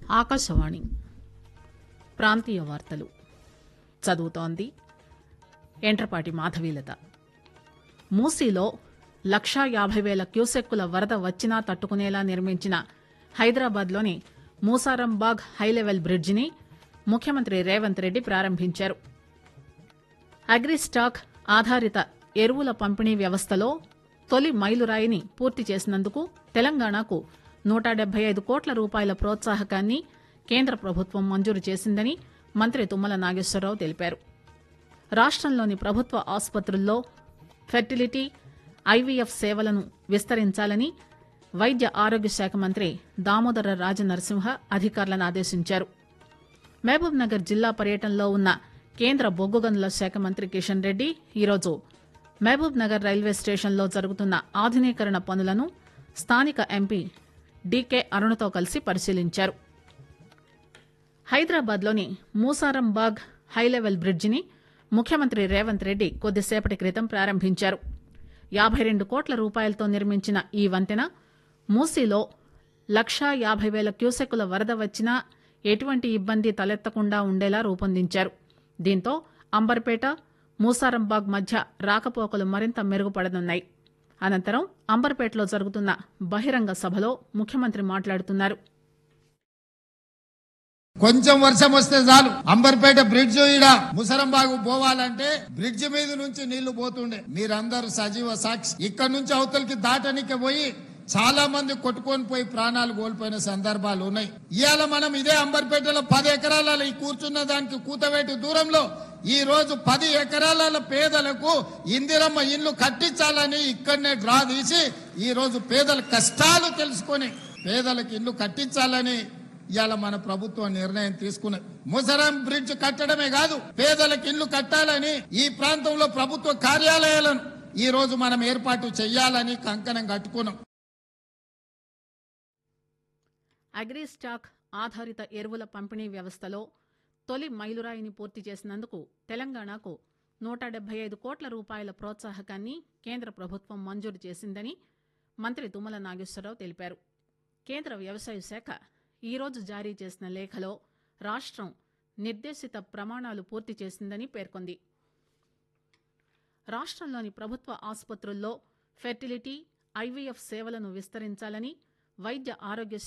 ఆకాశవాణి ప్రాంతీయ వార్తలు చదువుతోంది ఎంట్రపాటి మాధవీలత మూసీలో లక్షా యాభై వేల క్యూసెక్కుల వరద వచ్చినా తట్టుకునేలా నిర్మించిన హైదరాబాద్లోని మూసారంబాగ్ హైలెవెల్ బ్రిడ్జిని ముఖ్యమంత్రి రేవంత్ రెడ్డి ప్రారంభించారు అగ్రిస్టాక్ ఆధారిత ఎరువుల పంపిణీ వ్యవస్థలో తొలి మైలురాయిని పూర్తి చేసినందుకు తెలంగాణకు నూట డెబ్బై ఐదు కోట్ల రూపాయల ప్రోత్సాహకాన్ని కేంద్ర ప్రభుత్వం మంజూరు చేసిందని మంత్రి తుమ్మల నాగేశ్వరరావు తెలిపారు రాష్టంలోని ప్రభుత్వ ఆసుపత్రుల్లో ఫెర్టిలిటీ ఐవీఎఫ్ సేవలను విస్తరించాలని వైద్య ఆరోగ్య శాఖ మంత్రి దామోదర రాజనరసింహ అధికారులను ఆదేశించారు మహబూబ్ నగర్ జిల్లా పర్యటనలో ఉన్న కేంద్ర బొగ్గు గనుల శాఖ మంత్రి కిషన్ రెడ్డి ఈరోజు మహబూబ్ నగర్ రైల్వే స్టేషన్లో జరుగుతున్న ఆధునీకరణ పనులను స్థానిక ఎంపీ డీకే అరుణతో కలిసి పరిశీలించారు హైదరాబాద్లోని మూసారంబాగ్ హైలెవెల్ బ్రిడ్జిని ముఖ్యమంత్రి రేవంత్ రెడ్డి కొద్దిసేపటి క్రితం ప్రారంభించారు యాభై రెండు కోట్ల రూపాయలతో నిర్మించిన ఈ వంతెన మూసీలో లక్షా యాభై వేల క్యూసెక్కుల వరద వచ్చినా ఎటువంటి ఇబ్బంది తలెత్తకుండా ఉండేలా రూపొందించారు దీంతో అంబర్పేట మూసారంబాగ్ మధ్య రాకపోకలు మరింత మెరుగుపడనున్నాయి అనంతరం అంబర్పేటలో జరుగుతున్న బహిరంగ సభలో ముఖ్యమంత్రి మాట్లాడుతున్నారు కొంచెం వర్షం వస్తే చాలు అంబర్పేట బ్రిడ్జ్ ఈడ ముసరంబాగు పోవాలంటే బ్రిడ్జ్ మీద నుంచి నీళ్లు పోతుండే మీరందరూ సజీవ సాక్షి ఇక్కడ నుంచి అవతలికి దాటనికి పోయి చాలా మంది కొట్టుకొని పోయి ప్రాణాలు కోల్పోయిన సందర్భాలు ఉన్నాయి ఇవాళ మనం ఇదే అంబర్పేటలో పది ఎకరాల ఈ కూర్చున్న దానికి కూతవేటి దూరంలో ఈ రోజు పది ఎకరాల పేదలకు ఇందిరమ్మ ఇల్లు కట్టించాలని ఇక్కడనే డ్రా తీసి ఈ రోజు పేదల కష్టాలు తెలుసుకొని పేదలకు ఇల్లు కట్టించాలని ఇవాళ మన ప్రభుత్వం నిర్ణయం తీసుకున్నది ముసరం బ్రిడ్జ్ కట్టడమే కాదు పేదలకు ఇల్లు కట్టాలని ఈ ప్రాంతంలో ప్రభుత్వ కార్యాలయాలను ఈ రోజు మనం ఏర్పాటు చేయాలని కంకణం కట్టుకున్నాం అగ్రిస్టాక్ ఆధారిత ఎరువుల పంపిణీ వ్యవస్థలో తొలి మైలురాయిని పూర్తి చేసినందుకు తెలంగాణకు నూట డెబ్బై ఐదు కోట్ల రూపాయల ప్రోత్సాహకాన్ని కేంద్ర ప్రభుత్వం మంజూరు చేసిందని మంత్రి తుమ్మల నాగేశ్వరరావు తెలిపారు కేంద్ర వ్యవసాయ శాఖ ఈరోజు జారీ చేసిన లేఖలో రాష్ట్రం నిర్దేశిత ప్రమాణాలు పూర్తి చేసిందని పేర్కొంది రాష్ట్రంలోని ప్రభుత్వ ఆసుపత్రుల్లో ఫెర్టిలిటీ ఐవీఎఫ్ సేవలను విస్తరించాలని వైద్య ఆరోగ్య